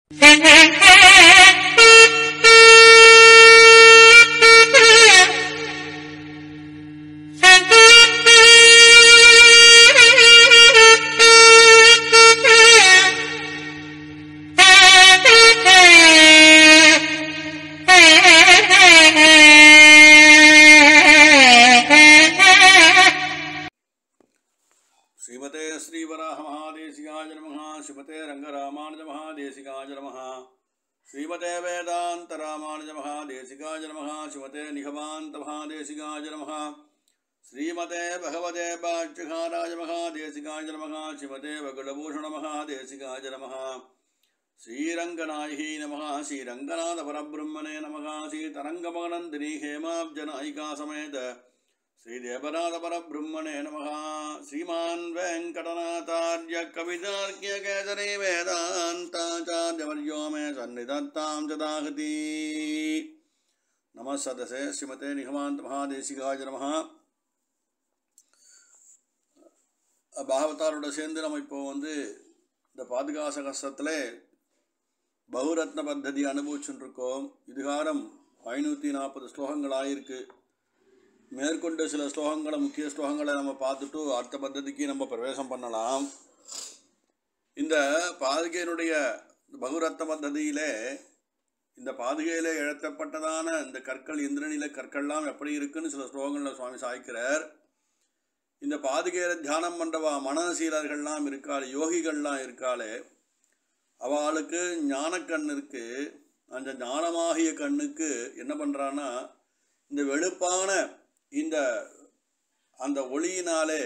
ஸ்ரீமதே ஸ்ரீவராக மகாதேசிகாய நமः ஸ்ரீமதே ரங்கராமானுஜ மகாதேசிகாய நமः ஸ்ரீமதே வேதாந்த ராமானுஜ மகாதேசிகாய நமः ஸ்ரீமதே நிகமாந்த மகாதேசிகாய நமः ஸ்ரீமதே பகவதே பாட்சிகாராய மகாதேசிகாய நமः ஸ்ரீமதே வகுலபூஷண மகாதேசிகாய நமः ஸ்ரீரங்கநாயகி நமः ஸ்ரீரங்கநாத பரபிரம்மணே நமः ஸ்ரீதரங்கமகனந்தினி ஹேமாப்ஜநாயிகா சமேத श्रीदेवनाथपरब्रह्मणे नमः श्रीमान् वेङ्कटनाथार्य कवितार्क्यकेसरी वेदान्ताचार्यवर्यो मे सन्निधत्तां चदाहति नमः सदसे श्रीमते निगमान्त महादेशिकाय நமः பாகவதாரோட சேர்ந்து நம்ம இப்போ வந்து இந்த பாதுகாச கஷ்டத்தில் பகுரத்ன பத்ததி அனுபவிச்சுட்டு இருக்கோம் இதுகாரம் ஐநூற்றி நாற்பது ஸ்லோகங்கள் ஆயிருக்கு மேற்கொண்டு சில ஸ்லோகங்களை முக்கிய ஸ்லோகங்களை நம்ம பார்த்துட்டு அடுத்த பద్ధதிக்கு நம்ம பிரவேசம் பண்ணலாம் இந்த பாதுகையினுடைய பகுரத்ன பத்ததியிலே இந்த பாதுகையிலே இழத்தப்பட்டதான இந்த கற்கள் இந்திரனில கற்கள்லாம் எப்படி இருக்குன்னு சில ஸ்லோகங்களில் சுவாமி சாய்க்கிறார் இந்த பாதுகையில தியானம் பண்ணுறவா மனசீலர்கள்லாம் இருக்காள் யோகிகள்லாம் இருக்காளே அவளுக்கு ஞானக்கண் இருக்கு அந்த ஞானமாகிய கண்ணுக்கு என்ன பண்ணுறான்னா இந்த வெளுப்பான இந்த அந்த ஒளியினாலே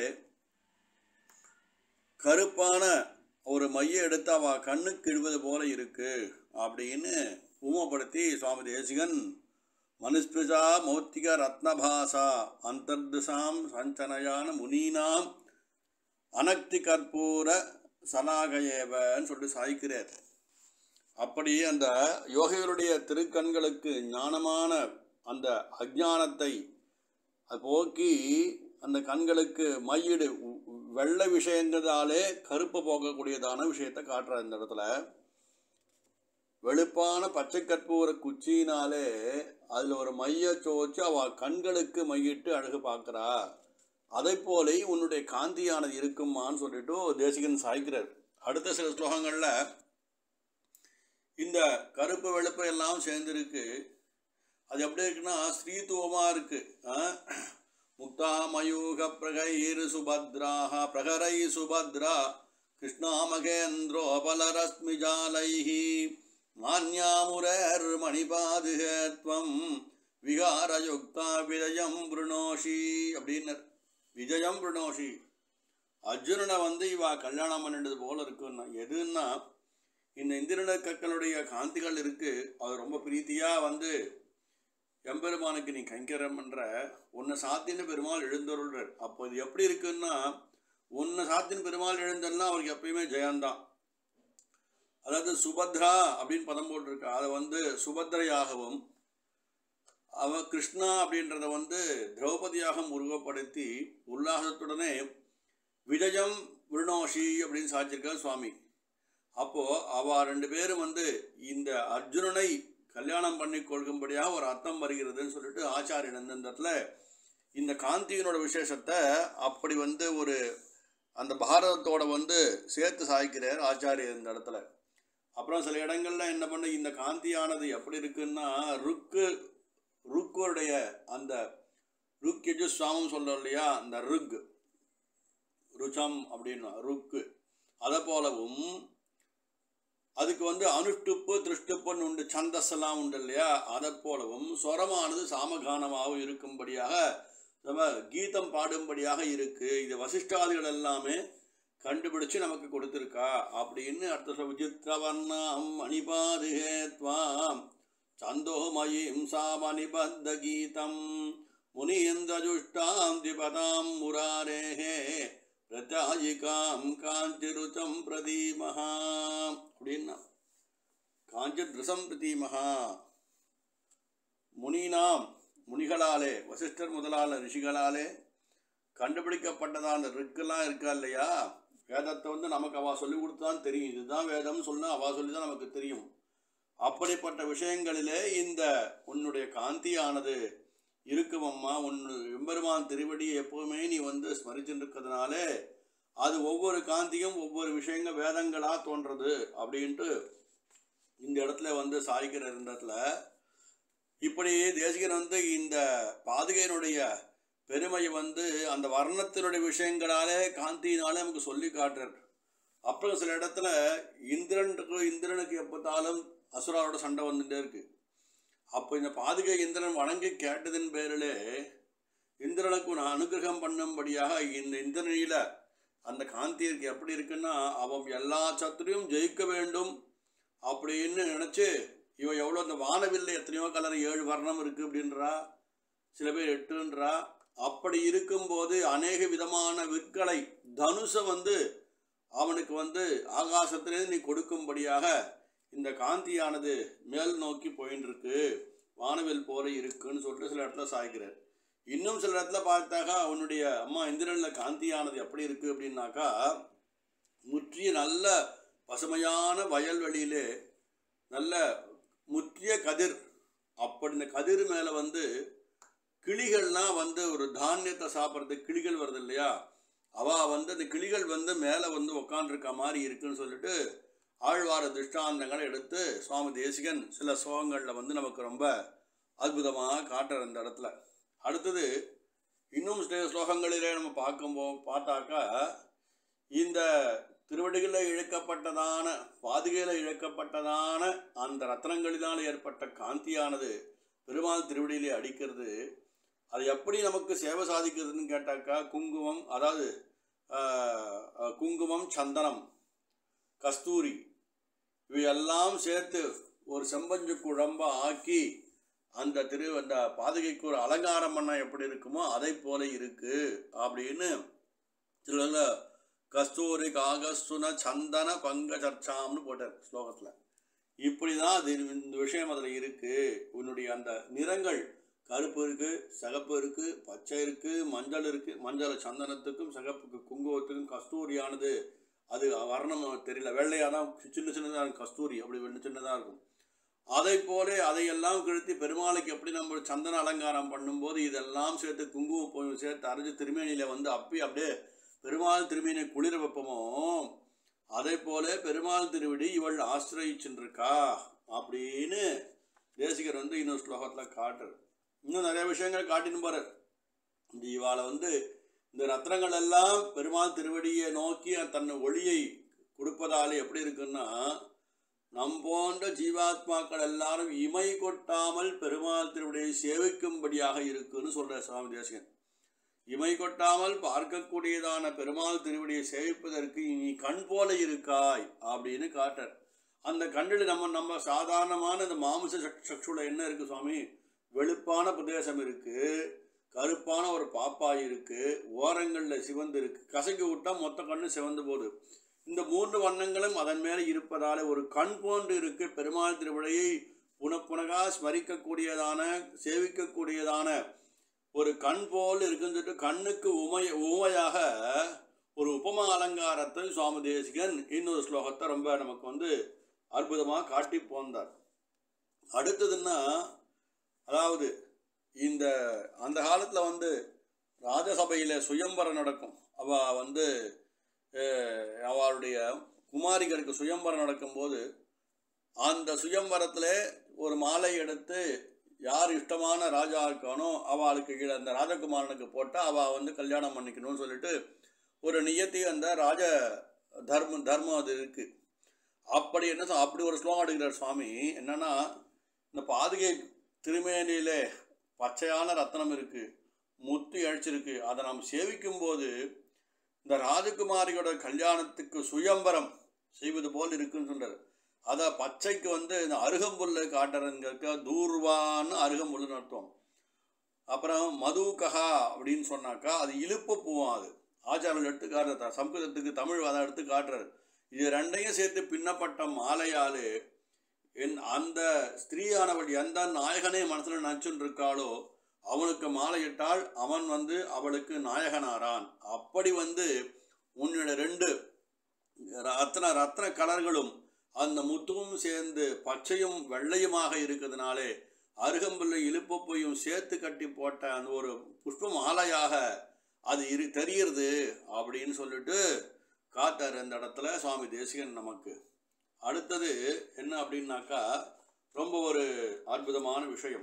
கருப்பான ஒரு மைய எடுத்து அவ கண்ணுக்கு இடுவது போல இருக்கு அப்படின்னு உமப்படுத்தி சுவாமி தேசிகன் மனுஸ்பிருஷா மௌத்திக ரத்னபாசா அந்தர்திசாம் சஞ்சனையான முனீனாம் அனக்தி கற்பூர சலாகயேவன்னு சொல்லிட்டு சாய்க்கிறார் அப்படி அந்த யோகிகளுடைய திருக்கண்களுக்கு ஞானமான அந்த அஜானத்தை அது போக்கி அந்த கண்களுக்கு மையிடு உ- வெள்ளை விஷயங்கிறதாலே கருப்பு போகக்கூடியதான விஷயத்தை காட்டுறார் இந்த இடத்துல வெளுப்பான பச்சை கற்பூர குச்சியினாலே அதில் ஒரு மைய சோச்சு அவ கண்களுக்கு மையிட்டு அழகு பார்க்குறா அதை போலே உன்னுடைய காந்தியானது இருக்குமான்னு சொல்லிட்டு தேசிகன் சாய்க்கிறார் அடுத்த சில ஸ்லோகங்களில் இந்த கருப்பு வெளுப்பு எல்லாம் சேர்ந்துருக்கு அது எப்படி இருக்குன்னா ஸ்ரீத்துவமாக இருக்கு ஆ? முக்தா மயூக பிரகைர் சுபத்ராக பிரகரை சுபத்ரா கிருஷ்ணா மகேந்திரோ பலரஸ்மிஜாலைஹி மான்யாமுரர் மணிபாதுகத்வம் விகாரயுக்தா விஜயம் பிருணோஷி அப்படின்னர் விஜயம் பிருணோஷி அர்ஜுனனை வந்து இவா கல்யாணம் பண்ணிட்டது போல இருக்குன்னா எதுன்னா இந்த இந்திரன கற்களுடைய காந்திகள் இருக்கு அது ரொம்ப பிரீத்தியா வந்து எம்பெருமானுக்கு நீ கைங்கரம் பண்ற உன்னை சாத்தின்னு பெருமாள் எழுந்தருள்றார் அப்போ இது எப்படி இருக்குன்னா உன்னை சாத்தின்னு பெருமாள் எழுந்தன்னா அவருக்கு எப்பயுமே ஜெயந்தான் அதாவது சுபத்ரா அப்படின்னு பதம் போட்டிருக்கா அதை வந்து சுபத்ரையாகவும் அவ கிருஷ்ணா அப்படின்றத வந்து திரௌபதியாக உருவப்படுத்தி உல்லாசத்துடனே விஜயம் விருணோஷி அப்படின்னு சாச்சிருக்கார் சுவாமி அப்போ அவ ரெண்டு பேரும் வந்து இந்த அர்ஜுனனை கல்யாணம் பண்ணி கொள்கும்படியாக ஒரு அர்த்தம் வருகிறதுன்னு சொல்லிட்டு ஆச்சாரியன் இந்த இடத்துல இந்த காந்தியினோட விசேஷத்தை அப்படி வந்து ஒரு அந்த பாரதத்தோட வந்து சேர்த்து சாய்க்கிறார் ஆச்சாரியர் இந்த இடத்துல அப்புறம் சில இடங்கள்ல என்ன பண்ண இந்த காந்தியானது எப்படி இருக்குன்னா ருக்கு ருக்குடைய அந்த ருக் எஜு சுவாமம் சொல்றோம் இல்லையா அந்த ருக் ருச்சம் அப்படின்னா ருக்கு அதை போலவும் அதுக்கு வந்து அனுஷ்டுப்பு திருஷ்டுப்புன்னு உண்டு சந்தஸ்ஸெல்லாம் உண்டு இல்லையா அதை போலவும் ஸ்வரமானது சாமகானமாகவும் இருக்கும்படியாக நம்ம கீதம் பாடும்படியாக இருக்கு இது வசிஷ்டாதிகள் எல்லாமே கண்டுபிடிச்சு நமக்கு கொடுத்துருக்கா அப்படின்னு அடுத்த சொல்ல விசித்திரவர்ணம் மணிபாதுகே துவாம் சந்தோமயீம் சாமணிபத்த கீதம் முனியந்தஜுஷ்டாம் திபதாம் முராரேஹே பிரத்யாயிகாம் காஞ்சிருச்சம் பிரதீமஹா அப்படின்னா காஞ்சிருசம் பிரதீமஹா முனினாம் முனிகளாலே வசிஷ்டர் முதலான ரிஷிகளாலே கண்டுபிடிக்கப்பட்டதா அந்த ரிக்கெல்லாம் இருக்கா இல்லையா வேதத்தை வந்து நமக்கு அவ சொல்லி கொடுத்தான் தெரியும் இதுதான் வேதம் சொல்ல அவ சொல்லி தான் நமக்கு தெரியும் அப்படிப்பட்ட விஷயங்களிலே இந்த உன்னுடைய காந்தியானது இருக்கும் அம்மா உன் எம்பெருமான் திருவடியை எப்பவுமே நீ வந்து ஸ்மரிச்சுட்டு இருக்கிறதுனாலே அது ஒவ்வொரு காந்தியும் ஒவ்வொரு விஷயங்கள் வேதங்களா தோன்றது அப்படின்ட்டு இந்த இடத்துல வந்து சாய்க்கிற இடத்துல இப்படி தேசிகன் வந்து இந்த பாதுகையினுடைய பெருமையை வந்து அந்த வர்ணத்தினுடைய விஷயங்களாலே காந்தியினாலே நமக்கு சொல்லி காட்டுறார் அப்புறம் சில இடத்துல இந்திரனுக்கு இந்திரனுக்கு எப்போத்தாலும் அசுராரோட சண்டை வந்துட்டே இருக்கு அப்போ இந்த பாதுகை இந்திரன் வணங்கி கேட்டதின் பேரிலே இந்திரனுக்கு நான் அனுகிரகம் பண்ணும்படியாக இந்த இந்திரனில அந்த காந்தியருக்கு எப்படி இருக்குன்னா அவன் எல்லா சத்துரையும் ஜெயிக்க வேண்டும் அப்படின்னு நினச்சி இவன் எவ்வளோ அந்த வானவில்லை எத்தனையோ கலர் ஏழு வர்ணம் இருக்குது அப்படின்றா சில பேர் எட்டுன்றா அப்படி இருக்கும்போது அநேக விதமான விற்களை தனுஷை வந்து அவனுக்கு வந்து ஆகாசத்திலே நீ கொடுக்கும்படியாக இந்த காந்தியானது மேல் நோக்கி போயின்னு இருக்கு வானவில் போல இருக்குன்னு சொல்லிட்டு சில இடத்துல சாய்க்கிறார் இன்னும் சில இடத்துல பார்த்தாக்கா அவனுடைய அம்மா இந்திரனில் காந்தியானது எப்படி இருக்கு அப்படின்னாக்கா முற்றிய நல்ல பசுமையான வயல்வெளியிலே நல்ல முற்றிய கதிர் அப்படி இந்த கதிர் மேலே வந்து கிளிகள்லாம் வந்து ஒரு தானியத்தை சாப்பிட்றதுக்கு கிளிகள் வருது இல்லையா அவ வந்து அந்த கிளிகள் வந்து மேலே வந்து உக்காண்டிருக்க மாதிரி இருக்குன்னு சொல்லிட்டு ஆழ்வார திருஷ்டாந்தங்களை எடுத்து சுவாமி தேசிகன் சில சோகங்களில் வந்து நமக்கு ரொம்ப அற்புதமாக காட்டுற இந்த இடத்துல அடுத்தது இன்னும் சில ஸ்லோகங்களிலே நம்ம பார்க்கும்போ பார்த்தாக்கா இந்த திருவடிகளில் இழக்கப்பட்டதான பாதுகையில் இழக்கப்பட்டதான அந்த ரத்னங்களினால் ஏற்பட்ட காந்தியானது பெருமாள் திருவடியிலே அடிக்கிறது அது எப்படி நமக்கு சேவை சாதிக்கிறதுன்னு கேட்டாக்கா குங்குமம் அதாவது ஆஹ், ஆஹ், குங்குமம் சந்தனம் கஸ்தூரி இவையெல்லாம் சேர்த்து ஒரு செம்பஞ்சு குழம்ப ஆக்கி அந்த திரு அந்த பாதுகைக்கு ஒரு அலங்காரம் பண்ண எப்படி இருக்குமோ அதை போல இருக்கு அப்படின்னு சில கஸ்தூரி காகஸ்துன சந்தன பங்க சர்ச்சாம்னு போட்டார் ஸ்லோகத்தில் இப்படி தான் அது இந்த விஷயம் அதில் இருக்கு உன்னுடைய அந்த நிறங்கள் கருப்பு இருக்கு சிகப்பு இருக்கு பச்சை இருக்கு மஞ்சள் இருக்கு மஞ்சள் சந்தனத்துக்கும் சிகப்புக்கு குங்குமத்துக்கும் கஸ்தூரியானது அது வர்ணம் தெரியல வெள்ளையாக தான் சின்ன சின்னதாக இருக்கும் கஸ்தூரி அப்படி வெள்ளை சின்னதாக இருக்கும் அதை போல அதையெல்லாம் கிழித்து பெருமாளுக்கு எப்படி நம்ம சந்தன அலங்காரம் பண்ணும்போது இதெல்லாம் சேர்த்து குங்குமம் போய் சேர்த்து அரைஞ்சு திருமேனியில் வந்து அப்பி அப்படியே பெருமாள் திருமேனியை குளிர வைப்போமோ அதை போல பெருமாள் திருவிடி இவள் ஆசிரயிச்சுருக்கா அப்படின்னு தேசிகர் வந்து இன்னொரு ஸ்லோகத்தில் காட்டுறார் இன்னும் நிறைய விஷயங்கள் காட்டின்னு போறார் இந்த இவாளை வந்து இந்த ரத்னங்கள் எல்லாம் பெருமாள் திருவடியை நோக்கி தன் ஒளியை கொடுப்பதாலே எப்படி இருக்குன்னா நம் போன்ற ஜீவாத்மாக்கள் எல்லாரும் இமை கொட்டாமல் பெருமாள் திருவடியை சேவிக்கும்படியாக இருக்குன்னு சொல்ற சுவாமி தேசிகன் இமை கொட்டாமல் பார்க்கக்கூடியதான பெருமாள் திருவடியை சேவிப்பதற்கு நீ கண் போல இருக்காய் அப்படின்னு காட்டர் அந்த கண்ணில் நம்ம நம்ம சாதாரணமான இந்த மாமிச சக் சக்ஷுல என்ன இருக்கு சுவாமி வெளுப்பான பிரதேசம் இருக்கு கருப்பான ஒரு பாப்பாய் இருக்கு ஓரங்களில் சிவந்து இருக்கு கசக்கி விட்டா மொத்த கண்ணு சிவந்து போகுது இந்த மூன்று வண்ணங்களும் அதன் மேலே இருப்பதால ஒரு கண் போன்று இருக்கு பெருமாள் திருவிழையை புனப்புனகா ஸ்மரிக்கக்கூடியதான சேவிக்கக்கூடியதான ஒரு கண் போல் இருக்குன்னு சொல்லிட்டு கண்ணுக்கு உமை உமையாக ஒரு உபமா அலங்காரத்தை சுவாமி தேசிகன் இன்னொரு ஸ்லோகத்தை ரொம்ப நமக்கு வந்து அற்புதமாக காட்டி போந்தார் அடுத்ததுன்னா அதாவது இந்த அந்த காலத்தில் வந்து ராஜசபையில் சுயம்பரம் நடக்கும் அவ வந்து அஹ், அவளுடைய குமாரிகளுக்கு சுயம்பரம் நடக்கும்போது அந்த சுயம்பரத்தில் ஒரு மாலை எடுத்து யார் இஷ்டமான ராஜா இருக்கானோ அவளுக்கு கீழே அந்த ராஜகுமாரனுக்கு போட்டால் அவள் வந்து கல்யாணம் பண்ணிக்கணும்னு சொல்லிட்டு ஒரு நியத்தி அந்த ராஜ தர்மம் தர்மம் அது இருக்குது அப்படி என்ன சொ- அப்படி ஒரு ஸ்லோகம் எடுக்கிறார் சுவாமி என்னன்னா இந்த பாதுகை திருமேனியிலே பச்சையான ரத்னம் இருக்கு முத்து இழைச்சிருக்கு அதை நாம் சேவிக்கும் போது இந்த ராஜகுமாரியோட கல்யாணத்துக்கு சுயம்பரம் செய்வது போல் இருக்குன்னு சொல்றாரு அதை பச்சைக்கு வந்து இந்த அருகம்புல்லை காட்டுறதுங்க தூர்வான்னு அருகம்புல்லுன்னு அர்த்தம் அப்புறம் மதுகஹா அப்படின்னு சொன்னாக்கா அது இழுப்பு பூவாம் அது ஆச்சாரல் எடுத்து காட்டுறது சம்ஸ்கிருதத்துக்கு தமிழ் அதை எடுத்து காட்டுறாரு இது ரெண்டையும் சேர்த்து பின்னப்பட்ட மாலையாலே என் அந்த ஸ்திரீயானவள் எந்த நாயகனை மனசில் நினச்சுன்னு இருக்காளோ அவனுக்கு மாலையிட்டால் அவன் வந்து அவளுக்கு நாயகனாரான் அப்படி வந்து உன்னோட ரெண்டு ரத்ன ரத்ன கலர்களும் அந்த முத்துவும் சேர்ந்து பச்சையும் வெள்ளையுமாக இருக்கிறதுனாலே அருகம்புல்லை இழுப்பப்பையும் சேர்த்து கட்டி போட்ட அந்த ஒரு புஷ்ப மாலையாக அது இரு தெரியுறது அப்படின்னு சொல்லிட்டு காட்டார் அந்த இடத்துல சுவாமி தேசிகன் நமக்கு அடுத்தது என்ன அப்படின்னாக்கா ரொம்ப ஒரு அற்புதமான விஷயம்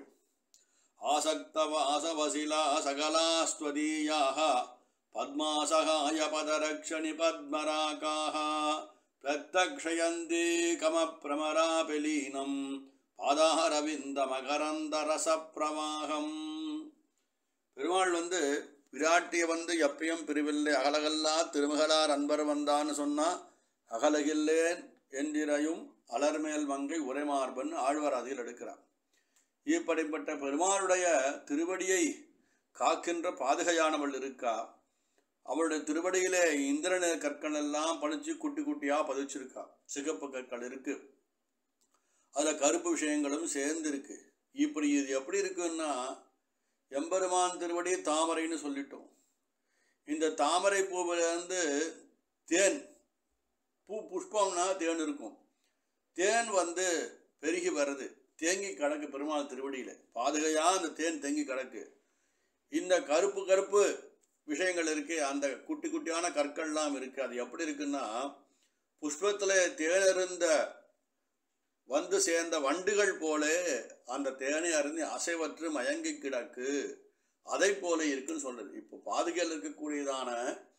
ஆசக்தவாசவசிலா சகலாஸ்வதீயாக பத்மாசகாய பதரக்ஷணி பத்மராகாக பிரத்தக்ஷயந்தி கமப்பிரமராபிலீனம் பாதாரவிந்த மகரந்த ரசப்பிரவாகம் பெருமாள் வந்து விராட்டிய வந்து எப்பயும் பிரிவில்லை அகலகல்லா திருமகளார் அன்பர் வந்தான்னு சொன்னா அகலகில்லேன் என்றிரையும் அலர்மேல் மங்கை உரைமார்பன் ஆழ்வார் அதில் எடுக்கிறார் இப்படிப்பட்ட பெருமாளுடைய திருவடியை காக்கின்ற பாதுகையானவள் இருக்கா அவளுடைய திருவடியிலே இந்திரன கற்கள் எல்லாம் பழிச்சு குட்டி குட்டியா பதிச்சிருக்கா சிகப்பு கற்கள் இருக்கு அதுல கருப்பு விஷயங்களும் சேர்ந்து இருக்கு இப்படி இது எப்படி இருக்குன்னா எம்பெருமான் திருவடி தாமரைன்னு சொல்லிட்டோம் இந்த தாமரை பூவிலிருந்து தேன் பூ புஷ்பம்னா தேன் இருக்கும் தேன் வந்து பெருகி வருது தேங்கி கிடக்கு பெருமாள் திருவடியில் பாதுகையா அந்த தேன் தேங்கி கிடக்கு இந்த கருப்பு கருப்பு விஷயங்கள் இருக்கு அந்த குட்டி குட்டியான கற்கள்லாம் இருக்கு அது எப்படி இருக்குன்னா புஷ்பத்தில் தேன் இருந்த வந்து சேர்ந்த வண்டுகள் போலே அந்த தேனை அருந்தி அசைவற்று மயங்கி கிடக்கு அதை போல இருக்குன்னு சொல்றது இப்போ பாதுகையில் இருக்கக்கூடியதான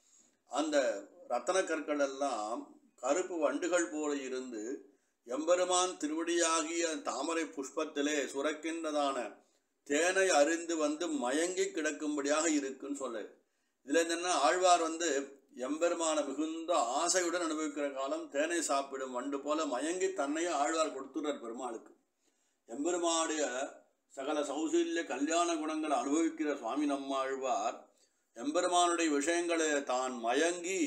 அந்த ரத்தன கற்கள் எல்லாம் கருப்பு வண்டுகள் போல இருந்து எம்பெருமான் திருவடியாகிய தாமரை புஷ்பத்திலே சுரக்கின்றதான தேனை அறிந்து வந்து மயங்கி கிடக்கும்படியாக இருக்குன்னு சொல்ல இதுல என்னன்னா ஆழ்வார் வந்து எம்பெருமான மிகுந்த ஆசையுடன் அனுபவிக்கிற காலம் தேனை சாப்பிடும் வண்டு போல மயங்கி தன்னையே ஆழ்வார் கொடுத்துடுறார் பெருமாளுக்கு எம்பெருமானுடைய சகல சௌசல்ய கல்யாண குணங்களை அனுபவிக்கிற சுவாமி நம்மாழ்வார் எம்பெருமானுடைய விஷயங்களை தான் மயங்கி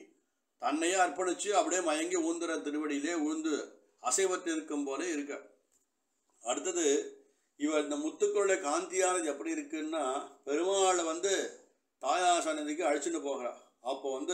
தன்னையே அர்ப்பணிச்சு அப்படியே மயங்கி ஊந்துற திருவடியிலே உழுந்து அசைவத்து இருக்கும் போல இருக்க அடுத்தது இவர் இந்த முத்துக்களுடைய காந்தியானது எப்படி இருக்குன்னா பெருமாளை வந்து தாயார் சன்னதிக்கு அழைச்சிட்டு போகிறா அப்போ வந்து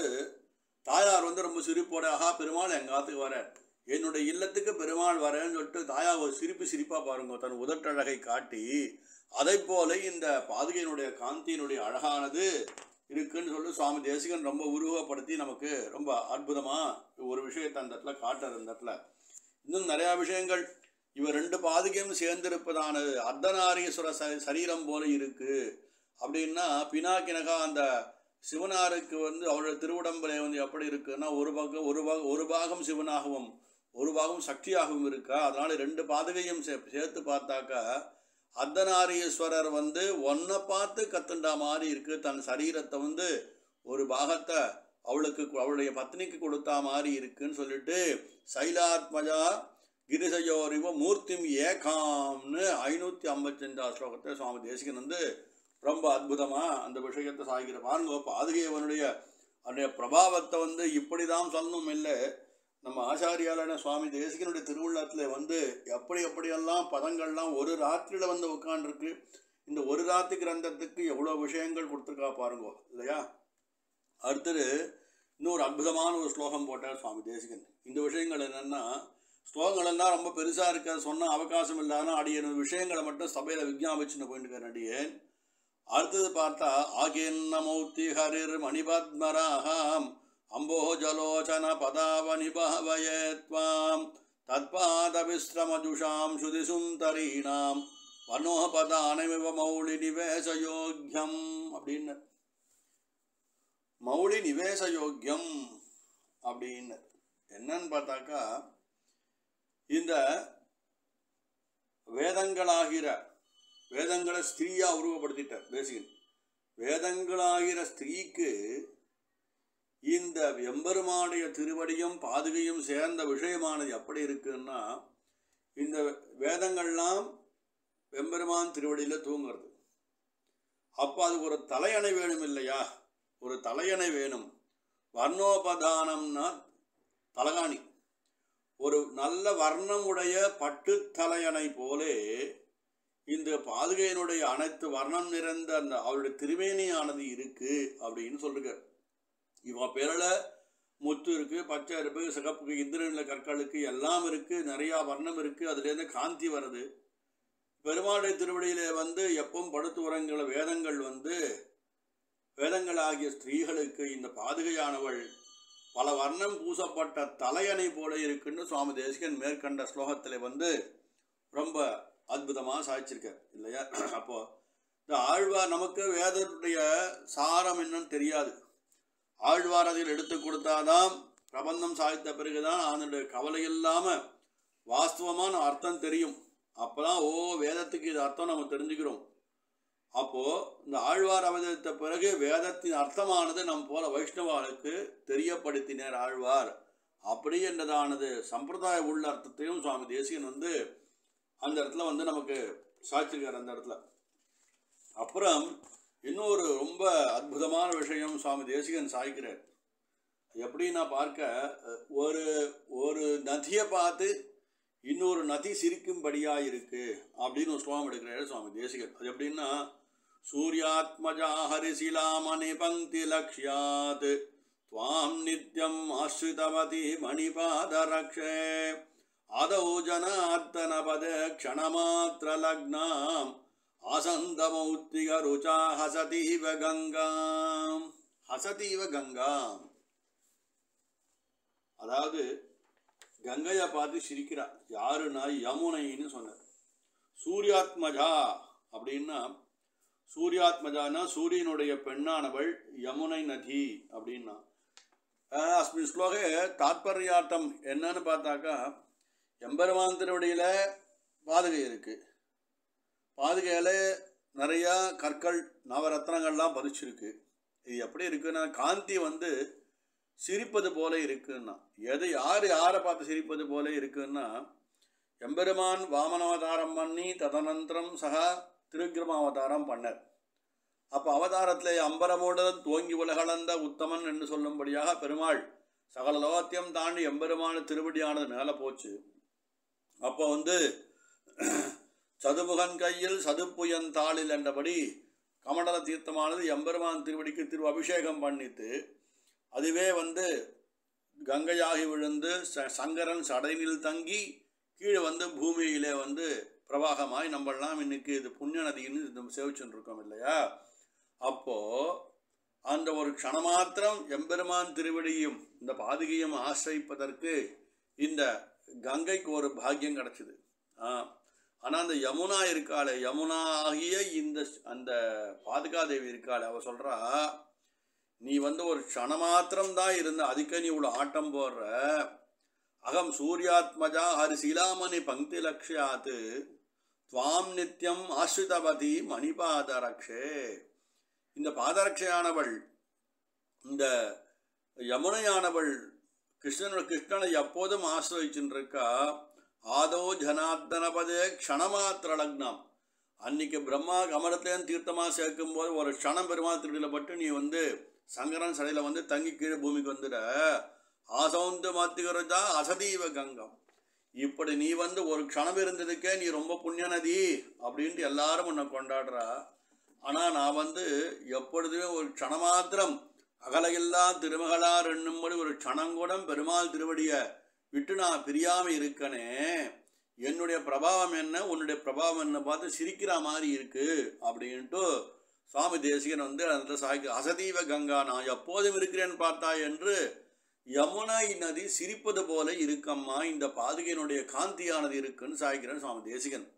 தாயார் வந்து ரொம்ப சிரிப்போட ஆஹா பெருமாள் எங்கள் ஆத்துக்கு வர என்னுடைய இல்லத்துக்கு பெருமாள் வரேன்னு சொல்லிட்டு தாயார் ஒரு சிரிப்பு சிரிப்பாக பாருங்க தன் உதட்டழகை காட்டி அதை போல இந்த பாதுகையினுடைய காந்தியினுடைய அழகானது இருக்குன்னு சொல்லி சுவாமி தேசிகன் ரொம்ப உருவப்படுத்தி நமக்கு ரொம்ப அற்புதமாக ஒரு விஷயத்தை அந்த இடத்துல காட்டுற இந்த இடத்துல இன்னும் நிறையா விஷயங்கள் இவர் ரெண்டு பாதுகையும் சேர்ந்திருப்பதானது அர்த்தநாரீஸ்வர ச சரீரம் போல இருக்கு அப்படின்னா பினாக்கினகா அந்த சிவனாருக்கு வந்து அவருடைய திருவுடம்புல வந்து எப்படி இருக்குன்னா ஒரு பக்கம் ஒரு பாகம் ஒரு பாகம் சிவனாகவும் ஒரு பாகம் சக்தியாகவும் இருக்கா அதனால ரெண்டு பாதுகையும் சே சேர்த்து பார்த்தாக்கா அர்த்தநாரீஸ்வரர் வந்து ஒன்றை பார்த்து கத்துண்டா மாதிரி இருக்கு தன் சரீரத்தை வந்து ஒரு பாகத்தை அவளுக்கு அவளுடைய பத்னிக்கு கொடுத்தா மாதிரி இருக்குன்னு சொல்லிட்டு சைலாத்மஜா கிரிசயோரிவ மூர்த்திம் ஏகாம்னு ஐநூற்றி ஐம்பத்தஞ்சாவது ஸ்லோகத்தை சுவாமி தேசிகன் வந்து ரொம்ப அற்புதமாக அந்த விஷயத்தை சாகிற பாருங்க பாதுகையவனுடைய அவனுடைய பிரபாவத்தை வந்து இப்படி தான் சொல்லணும் இல்லை நம்ம ஆச்சாரியாலான சுவாமி தேசிகனுடைய திருவுள்ளத்தில் வந்து எப்படி எப்படியெல்லாம் பதங்கள்லாம் ஒரு ராத்திரியில் வந்து உட்காண்டிருக்கு இந்த ஒரு ராத்திரி கிரந்தத்துக்கு எவ்வளோ விஷயங்கள் கொடுத்துருக்கா பாருங்க இல்லையா அடுத்தது இன்னொரு அற்புதமான ஒரு ஸ்லோகம் போட்டார் சுவாமி தேசிகன் இந்த விஷயங்கள் என்னென்னா ஸ்லோகங்கள் எல்லாம் ரொம்ப பெருசாக இருக்க சொன்ன அவகாசம் இல்லாத அடியன் விஷயங்களை மட்டும் சபையில் விஜாபிச்சுன்னு போயிட்டு அடியேன் அடுத்தது பார்த்தா ஆகின்னமௌத்தி ஹரிர் மணிபத்மராகாம் அம்போஜலோச்சன பதாவனி பஹவயே த்வாம் தத்பாத விஸ்ரமஜுஷாம் ஸ்ருதி சுந்தரீணாம் வனோபதானமிவ மௌலி நிவேசயோக்கியம் அப்படின்னு மௌலி நிவேசயோக்கியம் அப்படின்னு என்னன்னு பார்த்தாக்கா இந்த வேதங்களாகிற வேதங்களை ஸ்திரீயா உருவப்படுத்திட்டார் தேசிகன் வேதங்களாகிற ஸ்திரீக்கு இந்த எம்பெருமானுடைய திருவடியும் பாதுகையும் சேர்ந்த விஷயமானது எப்படி இருக்குன்னா இந்த வேதங்கள்லாம் எம்பெருமான் திருவடியில் தூங்குறது அப்போ அதுக்கு ஒரு தலையணை வேணும் இல்லையா ஒரு தலையணை வேணும் வர்ணோபதானம்னா தலகாணி ஒரு நல்ல வர்ணமுடைய பட்டு தலையணை போலே இந்த பாதுகையினுடைய அனைத்து வர்ணம் நிறைந்த அந்த அவருடைய திருமேனியானது இருக்கு அப்படின்னு சொல்லுங்க இவன் பேரில் முத்து இருக்கு பச்சை இருக்கு சிகப்புக்கு இந்திரநில கற்களுக்கு எல்லாம் இருக்கு நிறையா வர்ணம் இருக்கு அதுலேருந்து காந்தி வருது பெருமாளுடைய திருவடியிலே வந்து எப்பவும் படுத்து உறங்குற வேதங்கள் வந்து வேதங்களாகிய ஸ்திரீகளுக்கு இந்த பாதுகையானவள் பல வர்ணம் பூசப்பட்ட தலையணை போல இருக்குன்னு சுவாமி தேசிகன் மேற்கண்ட ஸ்லோகத்தில் வந்து ரொம்ப அற்புதமாக சாதிச்சிருக்கார் இல்லையா அப்போ இந்த ஆழ்வார் நமக்கு வேதத்துடைய சாரம் என்னன்னு தெரியாது ஆழ்வார் அதில் எடுத்து கொடுத்தாதான் பிரபந்தம் சாதித்த பிறகுதான் அதனுடைய கவலை இல்லாமல் வாஸ்தவமான அர்த்தம் தெரியும் அப்பதான் ஓ வேதத்துக்கு இது அர்த்தம் நம்ம தெரிஞ்சுக்கிறோம் அப்போ இந்த ஆழ்வார் அவதரித்த பிறகு வேதத்தின் அர்த்தமானது நம் போல வைஷ்ணவாளுக்கு தெரியப்படுத்தினார் ஆழ்வார் அப்படி என்றதானது சம்பிரதாய உள்ள அர்த்தத்தையும் சுவாமி தேசிகன் வந்து அந்த இடத்துல வந்து நமக்கு சாட்சிருக்கார் அந்த இடத்துல அப்புறம் இன்னொரு ரொம்ப அற்புதமான விஷயம் சுவாமி தேசிகன் சாய்க்கிறார் எப்படின்னா பார்க்க அஹ், ஒரு ஒரு நதியை பார்த்து இன்னொரு நதி சிரிக்கும்படியா இருக்கு அப்படின்னு ஒரு ஸ்லோகம் எடுக்கிறாரு சுவாமி தேசிகன் அது எப்படின்னா சூர்யாத்மஜா ஹரிசிலாமணி பங்கி லக்ஷ்யாத் துவாம் நித்யம் ஆஸ்ரிதவதி மணிபாதரக்ஷே ஆதௌ ஜனார்த்தனபத க்ஷணமாத்திர லக்னாம் ஆசந்தமௌத்திக ருச்சா ஹசதீவ கங்காம் ஹசதீவ கங்காம் அதாவது கங்கையை பார்த்து சிரிக்கிறா யாருன்னா யமுனைன்னு சொன்னார் சூர்யாத்மஜா அப்படின்னா சூர்யாத்மஜானா சூரியனுடைய பெண்ணானவள் யமுனை நதி அப்படின்னா அஹ் அஸ்மின் ஸ்லோகே தாத்பர்யார்த்தம் என்னன்னு பார்த்தாக்கா எம்பெருமான் திருவடியில் பாதுகை இருக்குது பாதுகையில் நிறையா கற்கள் நவரத்னங்கள்லாம் பதிச்சிருக்கு இது எப்படி இருக்குன்னா காந்தி வந்து சிரிப்பது போல இருக்குன்னா எதை யார் யாரை பார்த்து சிரிப்பது போல இருக்குன்னா எம்பெருமான் வாமனாவதாரம் பண்ணி ததனந்தரம் சகா திருக்கிரமாவதாரம் பண்ணார் அப்போ அவதாரத்தில் அம்பரமோடு துவங்கி உலகளந்த உத்தமன் என்று சொல்லும்படியாக பெருமாள் சகல லோகத்தையும் தாண்டி எம்பெருமான திருவடியானது மேலே போச்சு அப்போ வந்து சதுமுகன் கையில் சதுப்புயன் தாளில் என்றபடி கமண்டல தீர்த்தமானது எம்பெருமான் திருவடிக்கு திரு அபிஷேகம் பண்ணித்து அதுவே வந்து கங்கையாகி விழுந்து ச- சங்கரன் சடையில் தங்கி கீழே வந்து பூமியிலே வந்து பிரவாகமாய் நம்மெல்லாம் இன்னைக்கு இது புண்ணிய நதின்னு நம்ம சேவிச்சுட்டு இருக்கோம் இல்லையா அப்போ அந்த ஒரு க்ஷணமாத்திரம் எம்பெருமான் திருவடியும் இந்த பாதுகையும் ஆசிரிப்பதற்கு இந்த கங்கைக்கு ஒரு பாக்கியம் கிடச்சிது ஆனால் அந்த யமுனா இருக்காளே யமுனா ஆகிய இந்த அந்த பாதுகாதேவி இருக்காளே அவ சொல்றா நீ வந்து ஒரு க்ஷணமாத்திரம் தான் இருந்த அதுக்கே நீ இவ்வளோ ஆட்டம் போடுற அகம் சூர்யாத்மஜா ஹரி சீலாமணி பங்கி லக்ஷயாத்து துவாம் நித்யம் ஆஸ்ரிதபதி மணிபாதரக்ஷே இந்த பாதரட்சையானவள் இந்த யமுனையானவள் கிருஷ்ணனோட கிருஷ்ணனை எப்போதும் ஆசிரயிச்சுருக்கா ஆதோ ஜனார்தனபதே க்ஷணமாத்திர லக்னம் அன்னைக்கு பிரம்மா கமலத்தையும் தீர்த்தமாக சேர்க்கும் போது ஒரு க்ஷணம் பெருமாள் திருடியில் பட்டு நீ வந்து சங்கரன் சடையில் வந்து தங்கி கீழே பூமிக்கு வந்துட ஆசௌந்து மாத்திகரஜா அசதீவ கங்கம் இப்படி நீ வந்து ஒரு க்ஷணம் இருந்ததுக்கே நீ ரொம்ப புண்ணிய நதி அப்படின்ட்டு எல்லாரும் உன்னை கொண்டாடுறா ஆனால் நான் வந்து எப்பொழுதுமே ஒரு க்ஷணமாத்திரம் அகலையில்லா திருமகளார் என்னும்படி ஒரு க்ஷணங்கூடம் பெருமாள் திருவடியை விட்டு நான் பிரியாம இருக்கனே என்னுடைய பிரபாவம் என்ன உன்னுடைய பிரபாவம் என்ன பார்த்து சிரிக்கிற மாதிரி இருக்கு அப்படின்ட்டு சுவாமி தேசிகன் வந்து அந்த சாய்க்கு அசதீவ கங்கா நான் எப்போதும் இருக்கிறேன் பார்த்தா என்று யமுனை நதி சிரிப்பது போல இருக்கம்மா இந்த பாதுகையினுடைய காந்தியானது இருக்குன்னு சாய்க்கிறேன் சுவாமி தேசிகன்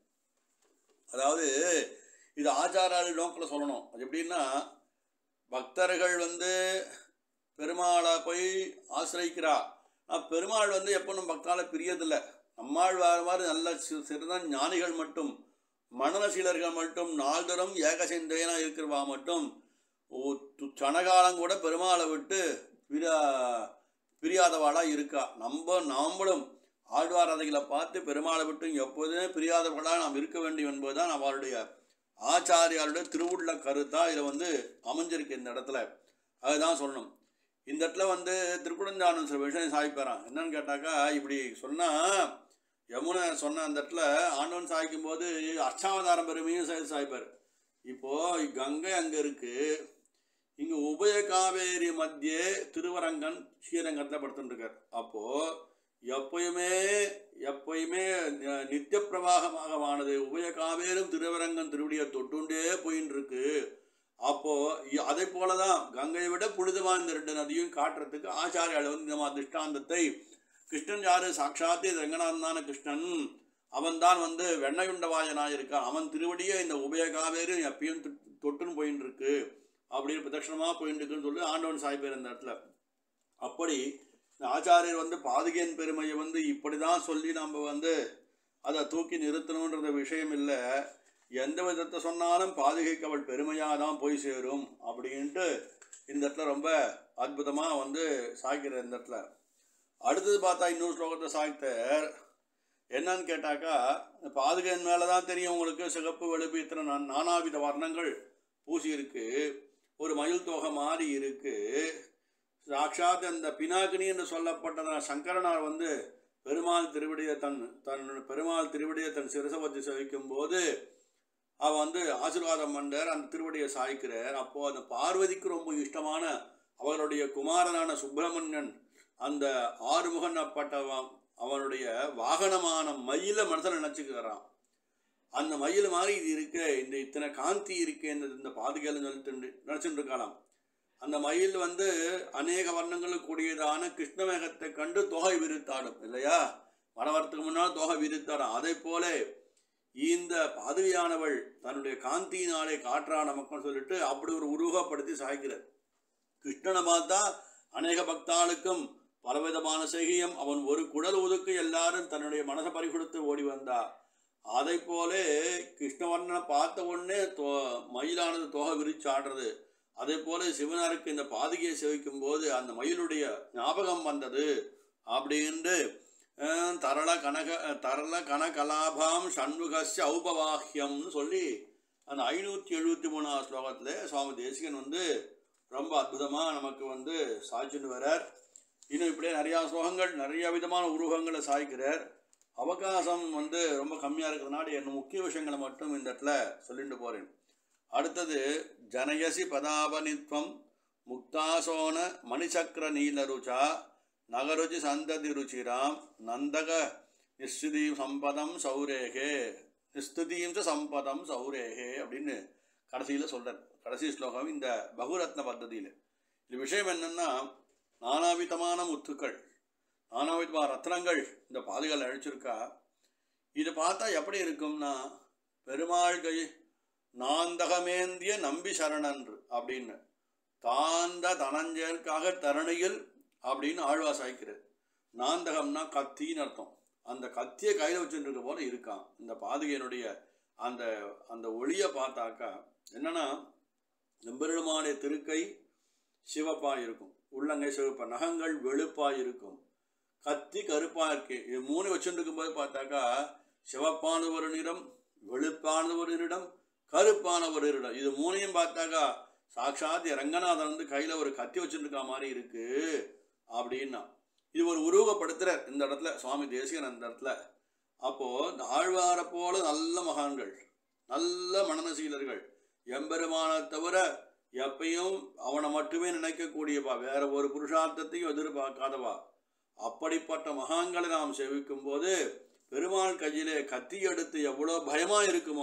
அதாவது இது ஆச்சாராளி நோக்கில் சொல்லணும் அது எப்படின்னா பக்தர்கள் வந்து பெருமாளை போய் ஆசிரியிக்கிறா ஆனால் பெருமாள் வந்து எப்போ பக்தால பிரியதில்லை நம்மாள் வேறு மாதிரி நல்ல சி- சிறந்த ஞானிகள் மட்டும் மனநசீலர்கள் மட்டும் நாள்தோறும் ஏகசிந்தையனா இருக்கிறவா மட்டும் ஓ- து- சனகாலம் கூட பெருமாளை விட்டு பிரியா பிரியாதவாளா இருக்கா நம்ம நாமளும் ஆழ்வாரதைகளை பார்த்து பெருமாளை விட்டு எப்போதுமே பிரியாதவர்களாக நாம் இருக்க வேண்டும் என்பதுதான் அவருடைய ஆச்சாரியாருடைய திருவுள்ள கருத்தா இதில் வந்து அமைஞ்சிருக்கு இந்த இடத்துல அதுதான் சொல்லணும் இந்த இடத்துல வந்து திருக்குடஞ்சானன் சில விஷயம் சாய்ப்பாரான் என்னன்னு கேட்டாக்கா இப்படி சொன்னால் யமுனை சொன்ன அந்த இடத்துல ஆண்டவன் சாய்க்கும் போது அஷ்டாவதாரம் பெருமையும் சேர்த்து சாய்ப்பார் இப்போ கங்கை அங்கே இருக்கு இங்கே உபய காவேரி மத்தியே திருவரங்கன் ஸ்ரீரங்கத்தில் படுத்துட்டுருக்கார் அப்போது எப்பயுமே எப்பயுமே ந- நித்திய பிரவாகமாகவானது உபய காவேரும் திருவரங்கன் திருவடியை தொட்டுண்டே போயின்னு இருக்கு அப்போ இ- அதை போல தான் கங்கையை விட புனிதமான இந்த ரெண்டு நதியும் காட்டுறதுக்கு ஆச்சாரியால் வந்து இந்த மாதிரி திருஷ்டாந்தத்தை கிருஷ்ணன் யாரு சாட்சாத்தே ரங்கநாதனான கிருஷ்ணன் அவன்தான் வந்து வெண்ணையுண்டவாயனாக இருக்கான் அவன் திருவடியே இந்த உபய காவேரி எப்பயும் தொ- தொட்டுன்னு போயின்னு இருக்கு அப்படின்னு பிரதட்சணமாக போயின்னு இருக்குன்னு சொல்லி ஆண்டவன் சாய்ப்பேர் இந்த இடத்துல அப்படி இந்த ஆச்சாரியர் வந்து பாதுகையின் பெருமையை வந்து இப்படி தான் சொல்லி நம்ம வந்து அதை தூக்கி நிறுத்தணுன்ற விஷயம் இல்லை எந்த விதத்தை சொன்னாலும் பாதுகைக்கு அவள் பெருமையாக தான் போய் சேரும் அப்படின்ட்டு இந்த இடத்துல ரொம்ப அற்புதமாக வந்து சாய்க்கிற இந்த இடத்துல அடுத்தது பார்த்தா இன்னொரு ஸ்லோகத்தை சாய்த்தார் என்னன்னு கேட்டாக்கா இந்த பாதுகையின் மேலே தான் தெரியும் உங்களுக்கு சிகப்பு வெளுப்பு இத்தனை நா- நானாவித வர்ணங்கள் பூசி இருக்கு ஒரு மயில் தொகை மாதிரி இருக்கு சாட்சாத் அந்த பினாகினி என்று சொல்லப்பட்டதான சங்கரனார் வந்து பெருமாள் திருவிடியை தன் தன் பெருமாள் திருவிடியை தன் சிரசை வச்சு சேவிக்கும் போது அவன் வந்து ஆசீர்வாதம் பண்ணார் அந்த திருவடியை சாய்க்கிறார் அப்போ அந்த பார்வதிக்கு ரொம்ப இஷ்டமான அவருடைய குமாரனான சுப்பிரமணியன் அந்த ஆறுமுகனப்பட்டவன் அவனுடைய வாகனமான மயில மனசில் நினச்சிக்கிறான் அந்த மயில் மாதிரி இது இருக்க இந்த இத்தனை காந்தி இருக்கே இந்த இந்த பாதுகையில் நினைச்சுட்டு நினச்சிட்டு இருக்கலாம் அந்த மயில் வந்து அநேக வர்ணங்களுக்கு கூடியதான கிருஷ்ணமேகத்தை கண்டு தொகை விரித்தாடும் இல்லையா வடவரத்துக்கு முன்னால் தொகை விரித்தாடும் அதை போல இந்த பாதுகையானவள் தன்னுடைய காந்தியினாலே காற்றா நமக்குன்னு சொல்லிட்டு அப்படி ஒரு உருவகப்படுத்தி சாய்க்கிறார் கிருஷ்ணனை பார்த்தா அநேக பக்தாளுக்கும் பலவிதமான செய்கியம் அவன் ஒரு குடல் ஒதுக்கு எல்லாரும் தன்னுடைய மனசை பறிகொடுத்து ஓடி வந்தா அதை போலே கிருஷ்ணவர்ணனை பார்த்த உடனே தோ மயிலானது தொகை விரிச்சு ஆடுறது அதே போல சிவனாருக்கு இந்த பாதுகையை சேவிக்கும் போது அந்த மயிலுடைய ஞாபகம் வந்தது அப்படின்ட்டு அஹ், தரள கனக தரள கனகலாபாம் சண்முகஸ்ய ஔபவாஹ்யம்னு சொல்லி அந்த ஐநூற்றி எழுபத்தி மூணாவது ஸ்லோகத்தில் சுவாமி தேசிகன் வந்து ரொம்ப அற்புதமாக நமக்கு வந்து சாய்ச்சிட்டு வரார் இன்னும் இப்படியே நிறையா ஸ்லோகங்கள் நிறைய விதமான உருவங்களை சாய்க்கிறார் அவகாசம் வந்து ரொம்ப கம்மியாக இருக்கிறதுனால என் முக்கிய விஷயங்களை மட்டும் இந்த இடத்துல சொல்லிட்டு போகிறேன் அடுத்தது ஜனயசி பதாபனித்வம் முக்தாசோன மணிசக்கர நீலருச்சா நகருச்சி சந்ததி ருச்சிராம் நந்தக நிஸ்துதி சம்பதம் சௌரேகே நிஸ்துதியும் ச சம்பதம் சௌரேகே அப்படின்னு கடைசியில் சொல்கிறார் கடைசி ஸ்லோகம் இந்த பகுரத்ன பத்ததியில் இது விஷயம் என்னன்னா நானாவிதமான முத்துக்கள் நானாவிதமான ரத்னங்கள் இந்த பாதுகால் அழிச்சிருக்கா இதை பார்த்தா எப்படி இருக்கும்னா பெருமாள் கை நாந்தகமேந்திய நம்பி சரணன்று அப்படின்னு தாந்த தனஞ்சயற்காக தரணியில் அப்படின்னு ஆழ்வா சாய்க்கிறார் நாந்தகம்னா கத்தின்னு அர்த்தம் அந்த கத்தியை கையில் வச்சுட்டு இருக்க போல இருக்கான் இந்த பாதுகையினுடைய அந்த அந்த ஒளியை பார்த்தாக்கா என்னன்னா எம்பெருமானுடைய திருக்கை சிவப்பா இருக்கும் உள்ளங்கை சிவப்பா நகங்கள் வெளுப்பா இருக்கும் கத்தி கருப்பா இருக்கு இது மூணு வச்சுட்டு இருக்கும்போது பார்த்தாக்கா சிவப்பான ஒரு நிறம் வெளுப்பான ஒரு நிறம் கருப்பான ஒரு நிறம் இது மூணையும் பார்த்தாக்கா சாட்சாத் ரங்கநாதன் வந்து கையில் ஒரு கத்தி வச்சுட்டு இருக்க மாதிரி இருக்கு அப்படின்னா இது ஒரு உருவகப்படுத்துறார் இந்த இடத்துல சுவாமி தேசிகன் அந்த இடத்துல அப்போ இந்த ஆழ்வாரை போல நல்ல மகான்கள் நல்ல மனநசீலர்கள் எம்பெருமானை தவிர எப்பயும் அவனை மட்டுமே நினைக்கக்கூடியவா வேற ஒரு புருஷார்த்தத்தையும் எதிர்பார்க்காதவா அப்படிப்பட்ட மகான்களை நாம் சேவிக்கும் போது பெருமாள் கையிலே கத்தி எடுத்து எவ்வளோ பயமா இருக்குமோ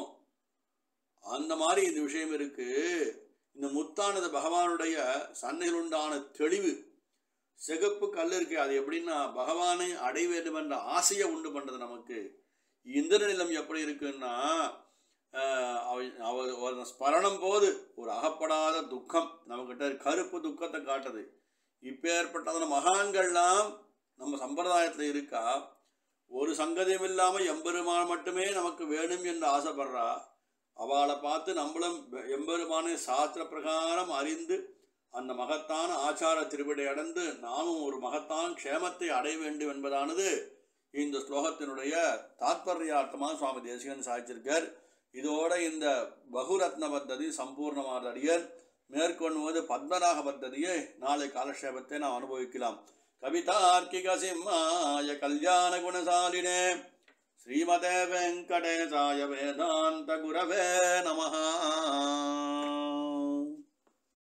அந்த மாதிரி இந்த விஷயம் இருக்கு இந்த முத்தானது பகவானுடைய சன்னையில் உண்டான தெளிவு சிகப்பு கல் இருக்கு அது எப்படின்னா பகவானை அடைய வேண்டும் என்ற ஆசையை உண்டு பண்றது நமக்கு இந்திர நிலம் எப்படி இருக்குன்னா ஆஹ், அவ- அவ ஒரு ஸ்மரணம் போது ஒரு அகப்படாத துக்கம் நம்மக்கிட்ட கருப்பு துக்கத்தை காட்டுது இப்பேற்பட்டதான மகான்கள்லாம் நம்ம சம்பிரதாயத்தில் இருக்கா ஒரு சங்கதியும் இல்லாமல் எம்பெருமான் மட்டுமே நமக்கு வேணும் என்று ஆசைப்படுறா அவளை பார்த்து நம்மளும் வெ- எம்பெருமானை சாஸ்திர பிரகாரம் அறிந்து அந்த மகத்தான ஆச்சார திருவிடை அடைந்து நாமும் ஒரு மகத்தான க்ஷேமத்தை அடைய வேண்டும் என்பதானது இந்த ஸ்லோகத்தினுடைய தாத்பர்யார்த்தமாக சுவாமி தேசிகன் சாய்ச்சிருக்கார் இதோட இந்த பகுரத்ன பத்ததி சம்பூர்ணமான அடியர் மேற்கொள்வது பத்மநாக பத்ததியை நாளை காலக்ஷேபத்தை நாம் அனுபவிக்கலாம் கவிதார்க்கிக சிம்மாய கல்யாண குணசாலினே ஸ்ரீமதே வெங்கடேசாய வேதாந்த குரவே நமஹா